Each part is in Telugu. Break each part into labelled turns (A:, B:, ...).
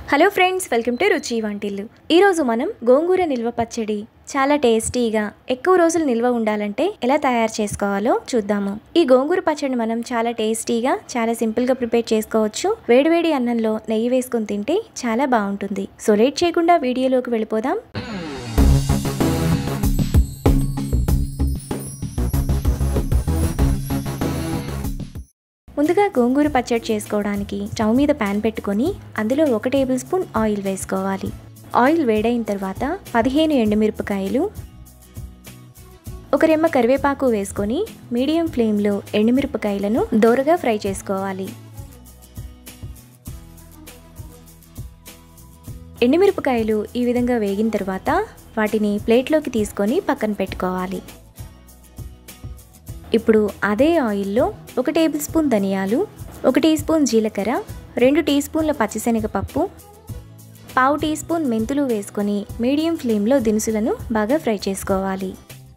A: హలో ఫ్రెండ్స్ వెల్కమ్ టు రుచి వంటిల్లు ఈరోజు మనం గోంగూర నిల్వ పచ్చడి చాలా టేస్టీగా ఎక్కువ రోజులు నిల్వ ఉండాలంటే ఎలా తయారు చేసుకోవాలో చూద్దాము ఈ గోంగూర పచ్చడిని మనం చాలా టేస్టీగా చాలా సింపుల్గా ప్రిపేర్ చేసుకోవచ్చు వేడివేడి అన్నంలో నెయ్యి వేసుకొని తింటే చాలా బాగుంటుంది సో లేట్ చేయకుండా వీడియోలోకి వెళ్ళిపోదాం ముందుగా గోంగూర పచ్చడి చేసుకోవడానికి స్టవ్ మీద ప్యాన్ పెట్టుకొని అందులో ఒక టేబుల్ స్పూన్ ఆయిల్ వేసుకోవాలి ఆయిల్ వేడైన తర్వాత పదిహేను ఎండుమిరపకాయలు ఒక రెమ్మ కరివేపాకు వేసుకొని మీడియం ఫ్లేమ్లో ఎండుమిరపకాయలను దోరగా ఫ్రై చేసుకోవాలి ఎండుమిరపకాయలు ఈ విధంగా వేగిన తర్వాత వాటిని ప్లేట్లోకి తీసుకొని పక్కన పెట్టుకోవాలి ఇప్పుడు అదే ఆయిల్లో ఒక టేబుల్ స్పూన్ ధనియాలు ఒక టీ స్పూన్ జీలకర్ర రెండు టీ స్పూన్ల పచ్చిశనగపప్పు పావు టీ స్పూన్ మెంతులు వేసుకొని మీడియం ఫ్లేమ్లో దినుసులను బాగా ఫ్రై చేసుకోవాలి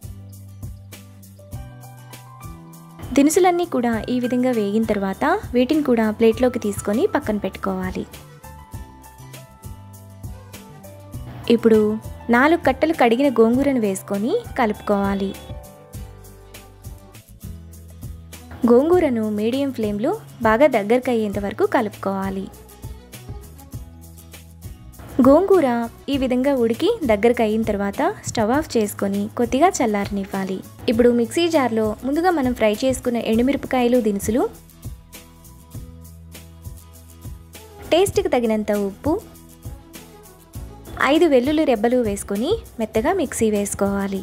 A: దినుసులన్నీ కూడా ఈ విధంగా వేగిన తర్వాత వీటిని కూడా ప్లేట్లోకి తీసుకొని పక్కన పెట్టుకోవాలి ఇప్పుడు నాలుగు కట్టలు కడిగిన గోంగూరను వేసుకొని కలుపుకోవాలి గోంగూరను మీడియం ఫ్లేమ్లో బాగా దగ్గరకు అయ్యేంత వరకు కలుపుకోవాలి గోంగూర ఈ విధంగా ఉడికి దగ్గరకు అయిన తర్వాత స్టవ్ ఆఫ్ చేసుకొని కొద్దిగా చల్లారనివ్వాలి ఇప్పుడు మిక్సీ జార్లో ముందుగా మనం ఫ్రై చేసుకున్న ఎండుమిరపకాయలు దినుసులు టేస్ట్కి తగినంత ఉప్పు ఐదు వెల్లుల్లి రెబ్బలు వేసుకొని మెత్తగా మిక్సీ వేసుకోవాలి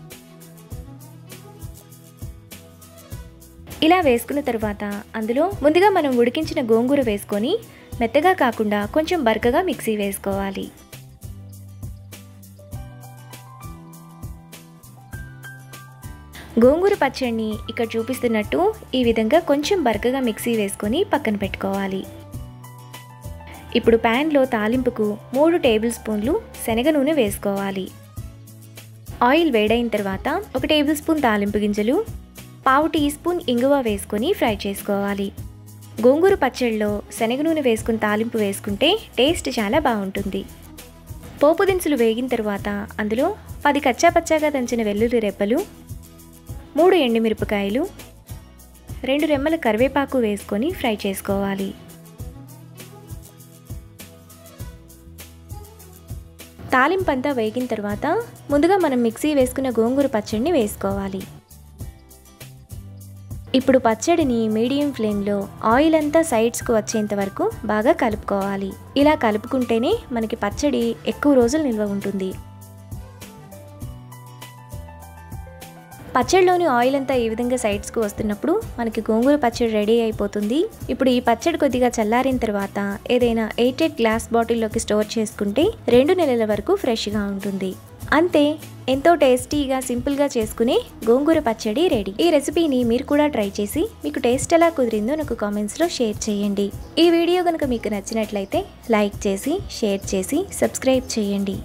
A: ఇలా వేసుకున్న తర్వాత అందులో ముందుగా మనం ఉడికించిన గోంగూర వేసుకొని మెత్తగా కాకుండా కొంచెం బరకగా మిక్సీ వేసుకోవాలి గోంగూర పచ్చడిని ఇక్కడ చూపిస్తున్నట్టు ఈ విధంగా కొంచెం బరకగా మిక్సీ వేసుకొని పక్కన పెట్టుకోవాలి ఇప్పుడు ప్యాన్లో తాలింపుకు మూడు టేబుల్ స్పూన్లు శనగ నూనె వేసుకోవాలి ఆయిల్ వేడైన తర్వాత ఒక టేబుల్ స్పూన్ తాలింపు గింజలు పావు టీ స్పూన్ ఇంగువ వేసుకొని ఫ్రై చేసుకోవాలి గోంగూర పచ్చడిలో శనగ నూనె వేసుకుని తాలింపు వేసుకుంటే టేస్ట్ చాలా బాగుంటుంది పోపు దినుసులు వేగిన తర్వాత అందులో పది కచ్చాపచ్చాగా దంచిన వెల్లుల్లి రెబ్బలు మూడు ఎండుమిరపకాయలు రెండు రెమ్మల కరివేపాకు వేసుకొని ఫ్రై చేసుకోవాలి తాలింపంతా వేగిన తర్వాత ముందుగా మనం మిక్సీ వేసుకున్న గోంగూర పచ్చడిని వేసుకోవాలి ఇప్పుడు పచ్చడిని మీడియం ఫ్లేమ్లో ఆయిల్ అంతా సైడ్స్కు వచ్చేంత వరకు బాగా కలుపుకోవాలి ఇలా కలుపుకుంటేనే మనకి పచ్చడి ఎక్కువ రోజులు నిల్వ ఉంటుంది పచ్చడిలోని ఆయిల్ అంతా ఈ విధంగా సైడ్స్కు వస్తున్నప్పుడు మనకి గోంగూర పచ్చడి రెడీ అయిపోతుంది ఇప్పుడు ఈ పచ్చడి కొద్దిగా చల్లారిన తర్వాత ఏదైనా ఎయిటెడ్ గ్లాస్ బాటిల్లోకి స్టోర్ చేసుకుంటే రెండు నెలల వరకు ఫ్రెష్గా ఉంటుంది అంతే ఎంతో టేస్టీగా సింపుల్గా చేసుకునే గోంగూర పచ్చడి రెడీ ఈ రెసిపీని మీరు కూడా ట్రై చేసి మీకు టేస్ట్ ఎలా కుదిరిందో నాకు కామెంట్స్లో షేర్ చేయండి ఈ వీడియో కనుక మీకు నచ్చినట్లయితే లైక్ చేసి షేర్ చేసి సబ్స్క్రైబ్ చేయండి